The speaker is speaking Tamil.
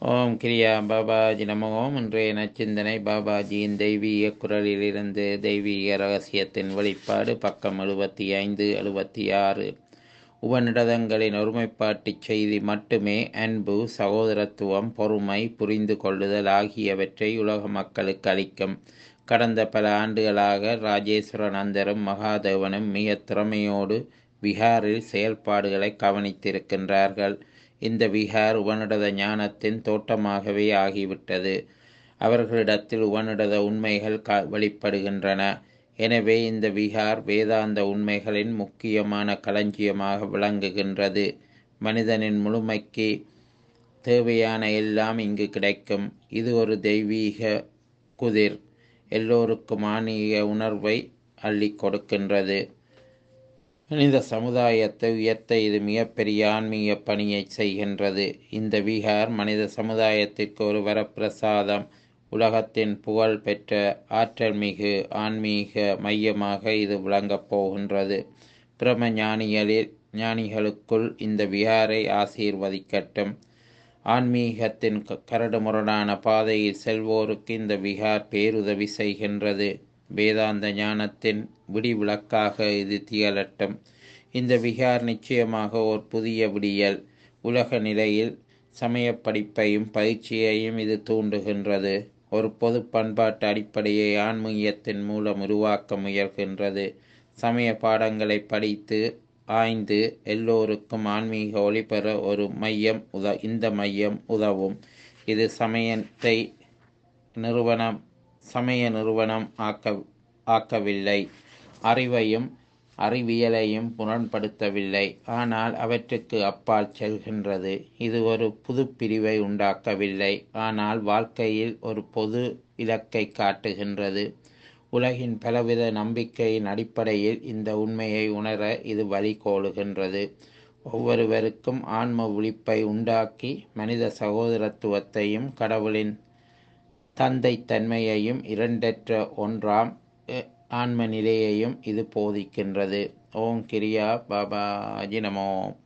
ஓம் கிரியா பாபாஜி நம ஓம் இன்றைய நச்சிந்தனை பாபாஜியின் தெய்வீக குரலிலிருந்து தெய்வீக ரகசியத்தின் வெளிப்பாடு பக்கம் எழுபத்தி ஐந்து எழுபத்தி ஆறு உபநிடதங்களின் ஒருமைப்பாட்டுச் செய்தி மட்டுமே அன்பு சகோதரத்துவம் பொறுமை புரிந்து கொள்ளுதல் ஆகியவற்றை உலக மக்களுக்கு அளிக்கும் கடந்த பல ஆண்டுகளாக ராஜேஸ்வரநந்தரும் மகாதேவனும் மிக திறமையோடு விஹாரில் செயல்பாடுகளை கவனித்திருக்கின்றார்கள் இந்த விஹார் உபநிடத ஞானத்தின் தோட்டமாகவே ஆகிவிட்டது அவர்களிடத்தில் உபநிடத உண்மைகள் க வெளிப்படுகின்றன எனவே இந்த விஹார் வேதாந்த உண்மைகளின் முக்கியமான களஞ்சியமாக விளங்குகின்றது மனிதனின் முழுமைக்கு தேவையான எல்லாம் இங்கு கிடைக்கும் இது ஒரு தெய்வீக குதிர் எல்லோருக்கும் ஆன்மீக உணர்வை அள்ளி கொடுக்கின்றது மனித சமுதாயத்தை உயர்த்த இது மிகப்பெரிய ஆன்மீக பணியை செய்கின்றது இந்த விஹார் மனித சமுதாயத்திற்கு ஒரு வரப்பிரசாதம் உலகத்தின் புகழ் பெற்ற ஆற்றல் மிகு ஆன்மீக மையமாக இது விளங்கப் போகின்றது பிரம ஞானிகளில் ஞானிகளுக்குள் இந்த விஹாரை ஆசீர்வதிக்கட்டும் ஆன்மீகத்தின் கரடுமுரடான பாதையில் செல்வோருக்கு இந்த விஹார் பேருதவி செய்கின்றது வேதாந்த ஞானத்தின் விடிவிளக்காக இது திகழட்டும் இந்த விகார் நிச்சயமாக ஒரு புதிய விடியல் உலக நிலையில் சமய படிப்பையும் பயிற்சியையும் இது தூண்டுகின்றது ஒரு பொது பண்பாட்டு அடிப்படையை ஆன்மீகத்தின் மூலம் உருவாக்க முயல்கின்றது சமய பாடங்களை படித்து ஆய்ந்து எல்லோருக்கும் ஆன்மீக ஒளி பெற ஒரு மையம் உத இந்த மையம் உதவும் இது சமயத்தை நிறுவனம் சமய நிறுவனம் ஆக்க ஆக்கவில்லை அறிவையும் அறிவியலையும் புறன்படுத்தவில்லை ஆனால் அவற்றுக்கு அப்பால் செல்கின்றது இது ஒரு புது பிரிவை உண்டாக்கவில்லை ஆனால் வாழ்க்கையில் ஒரு பொது இலக்கை காட்டுகின்றது உலகின் பலவித நம்பிக்கையின் அடிப்படையில் இந்த உண்மையை உணர இது வழிகோலுகின்றது ஒவ்வொருவருக்கும் ஆன்ம விழிப்பை உண்டாக்கி மனித சகோதரத்துவத்தையும் கடவுளின் தந்தை தன்மையையும் இரண்டற்ற ஒன்றாம் ஆன்ம நிலையையும் இது போதிக்கின்றது ஓம் கிரியா பாபாஜி நமோ